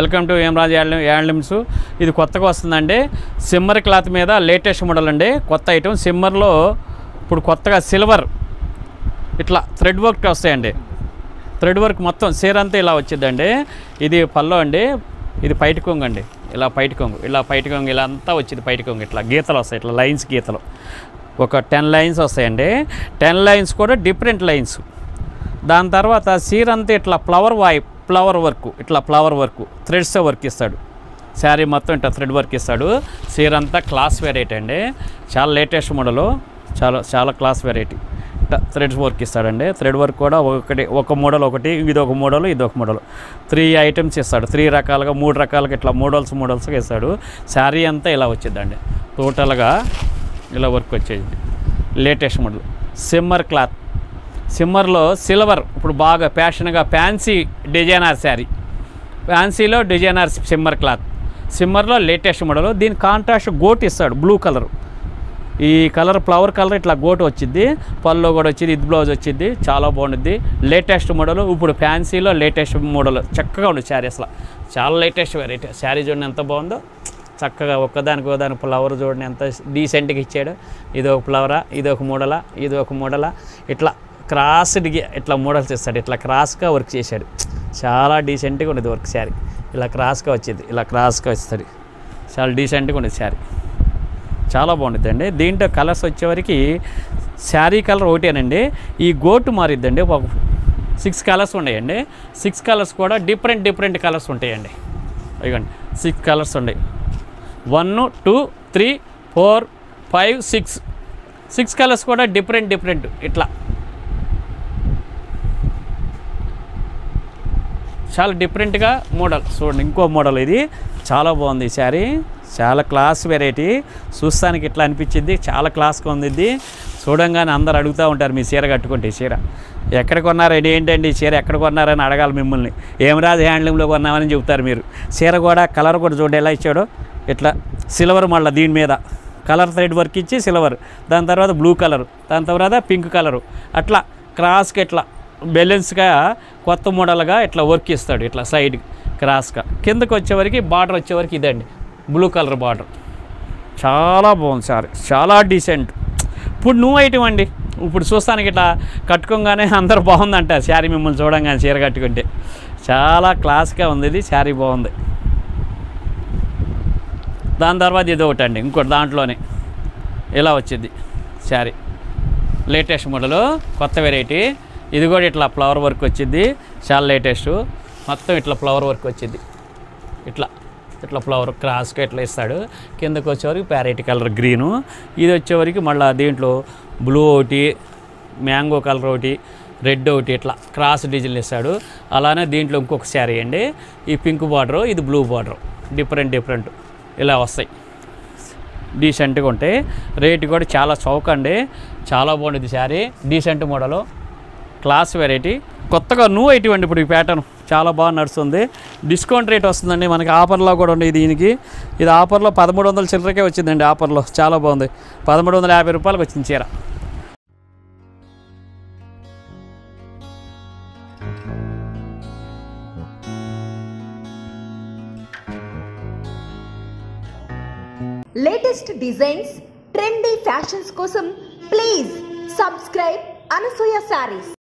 welcome to Emaraj handloom handlooms ఇది కొత్తగా వస్తుందండి సిమ్మర్ క్లాత్ మీద లేటెస్ట్ మోడల్ అండి కొత్త ఐటమ్ సిమ్మర్లో ఇప్పుడు కొత్తగా సిల్వర్ ఇట్లా థ్రెడ్ వర్క్ వస్తాయండి థ్రెడ్ వర్క్ మొత్తం సీర అంతా ఇలా వచ్చిందండి ఇది పల్లో అండి ఇది పైటి కొంగు అండి ఇలా పైటి కొంగు ఇలా పైటి కొంగు ఇలా అంతా వచ్చింది పైటి కొంగు ఇట్లా గీతలు వస్తాయి ఇట్లా లైన్స్ గీతలు ఒక టెన్ లైన్స్ వస్తాయండి టెన్ లైన్స్ కూడా డిఫరెంట్ లైన్స్ దాని తర్వాత సీర అంతా ఇట్లా ఫ్లవర్ వాయి ఫ్లవర్ వర్క్ ఇట్లా ఫ్లవర్ వర్క్ థ్రెడ్స్ వర్క్ ఇస్తాడు శారీ మొత్తం ఇట్లా థ్రెడ్ వర్క్ ఇస్తాడు సీర అంతా క్లాస్ వెరైటీ అండి చాలా లేటెస్ట్ మోడలు చాలా చాలా క్లాస్ వెరైటీ థ్రెడ్స్ వర్క్ ఇస్తాడండి థ్రెడ్ వర్క్ కూడా ఒకటి ఒక మోడల్ ఒకటి ఇది ఒక మోడల్ ఇది ఒక మోడల్ త్రీ ఐటమ్స్ ఇస్తాడు త్రీ రకాలుగా మూడు రకాలుగా ఇట్లా మోడల్స్ మోడల్స్గా ఇస్తాడు శారీ అంతా ఇలా వచ్చిందండి టోటల్గా ఇలా వర్క్ వచ్చేది లేటెస్ట్ మోడల్ సిమ్మర్ క్లాత్ సిమ్మర్లో సిల్వర్ ఇప్పుడు బాగా ఫ్యాషన్గా ఫ్యాన్సీ డిజైనర్ శారీ ఫ్యాన్సీలో డిజైనర్ సిమ్మర్ క్లాత్ సిమ్మర్లో లేటెస్ట్ మోడల్ దీని కాంట్రాస్ట్ గోట్ ఇస్తాడు బ్లూ కలర్ ఈ కలర్ ఫ్లవర్ కలర్ ఇట్లా గోటు వచ్చింది పళ్ళు కూడా వచ్చింది ఇది బ్లౌజ్ వచ్చింది చాలా బాగుంటుంది లేటెస్ట్ మోడల్ ఇప్పుడు ఫ్యాన్సీలో లేటెస్ట్ మోడల్ చక్కగా ఉంది శారీ అసలు చాలా లేటెస్ట్ వెరైటీ శారీ చూడండి ఎంత బాగుందో చక్కగా ఒక్కదానికి ఒకదాని ఫ్లవర్ చూడండి ఎంత డీసెంట్గా ఇచ్చాడు ఇది ఒక ఫ్లవరా ఇది ఒక మోడలా ఇది ఒక మోడలా ఇట్లా క్రాస్డ్గా ఇట్లా మోడల్స్ ఇస్తాడు ఇట్లా క్రాస్గా వర్క్ చేశాడు చాలా డీసెంట్గా ఉండేది వర్క్ శారీ ఇలా క్రాస్గా వచ్చింది ఇలా క్రాస్గా ఇస్తాడు చాలా డీసెంట్గా ఉండేది శారీ చాలా బాగుంటుంది అండి దీంట్లో కలర్స్ వచ్చేవరకు శారీ కలర్ ఒకటేనండి ఈ గోటు మారిద్దండి ఒక సిక్స్ కలర్స్ ఉన్నాయండి సిక్స్ కలర్స్ కూడా డిఫరెంట్ డిఫరెంట్ కలర్స్ ఉంటాయండి ఇదిగోండి సిక్స్ కలర్స్ ఉన్నాయి one two three four five six six colours కూడా డిఫరెంట్ డిఫరెంట్ ఇట్లా చాలా డిఫరెంట్గా మోడల్ చూడండి ఇంకో మోడల్ ఇది చాలా బాగుంది ఈ శారీ చాలా క్లాస్ వెరైటీ చూస్తానికి ఇట్లా అనిపించింది చాలా క్లాస్గా ఉంది ఇది చూడంగానే అందరు అడుగుతూ ఉంటారు మీ చీర కట్టుకుంటే ఈ చీర ఎక్కడ కొన్నారండి ఏంటండి ఈ చీర ఎక్కడ కొన్నారని అడగాలి మిమ్మల్ని ఏమరాజు హ్యాండ్లూమ్లో కొన్నామని చెబుతారు మీరు చీర కూడా కలర్ కూడా చూడండి ఎలా ఇచ్చాడో ఇట్లా సిల్వర్ మళ్ళీ దీని మీద కలర్ థ్రెడ్ వర్క్ ఇచ్చి సిల్వర్ దాని తర్వాత బ్లూ కలర్ దాని తర్వాత పింక్ కలరు అట్లా క్రాస్కి ఇట్లా బ్యాలెన్స్గా కొత్త మోడల్గా ఇట్లా వర్క్ ఇస్తాడు ఇట్లా సైడ్ క్రాస్గా కిందకు వచ్చేవరకు బార్డర్ వచ్చేవరకు ఇదండి బ్లూ కలర్ బార్డర్ చాలా బాగుంది సార్ చాలా డీసెంట్ ఇప్పుడు నువ్వు ఐటమ్ అండి ఇప్పుడు చూస్తానికి ఇట్లా కట్టుకోగానే అందరు బాగుందంట శారీ మిమ్మల్ని చూడంగానే చీర కట్టుకుంటే చాలా క్లాస్గా ఉంది ఇది శారీ బాగుంది దాని తర్వాత ఇది ఒకటి అండి ఇంకోటి దాంట్లోనే ఇలా వచ్చింది శారీ లేటెస్ట్ మోడలు కొత్త వెరైటీ ఇది కూడా ఇట్లా ఫ్లవర్ వర్క్ వచ్చింది చాలా లేటెస్ట్ మొత్తం ఇట్లా ఫ్లవర్ వర్క్ వచ్చింది ఇట్లా ఇట్లా ఫ్లవర్ క్రాస్గా ఇట్లా ఇస్తాడు కిందకు వచ్చేవరకు ప్యారెట్ కలర్ గ్రీను ఇది వచ్చేవరకు మళ్ళీ దీంట్లో బ్లూ ఒకటి మ్యాంగో కలర్ ఒకటి రెడ్ ఒకటి ఇట్లా క్రాస్ డిజైన్ ఇస్తాడు అలానే దీంట్లో ఇంకొక శారీ అండి ఈ పింక్ బార్డరు ఇది బ్లూ బార్డరు డిఫరెంట్ డిఫరెంట్ ఇలా వస్తాయి డీసెంట్గా ఉంటాయి రేట్ కూడా చాలా చౌక అండి చాలా బాగుంటుంది sari decent model class variety కొత్తగా న్యూ ఐటీ అండి ఇప్పుడు ఈ ప్యాటర్న్ చాలా బాగా నడుస్తుంది డిస్కౌంట్ రేట్ వస్తుందండి మనకి ఆఫర్లో కూడా ఉంది దీనికి ఇది ఆఫర్లో పదమూడు వందల చిల్లరకే వచ్చిందండి ఆఫర్లో చాలా బాగుంది పదమూడు వందల యాభై రూపాయలకు వచ్చింది చీర లేటెస్ట్ డిజైన్స్ ట్రెండీ ఫ్యాషన్స్ కోసం ప్లీజ్ సబ్స్క్రైబ్ అనసూయ శారీస్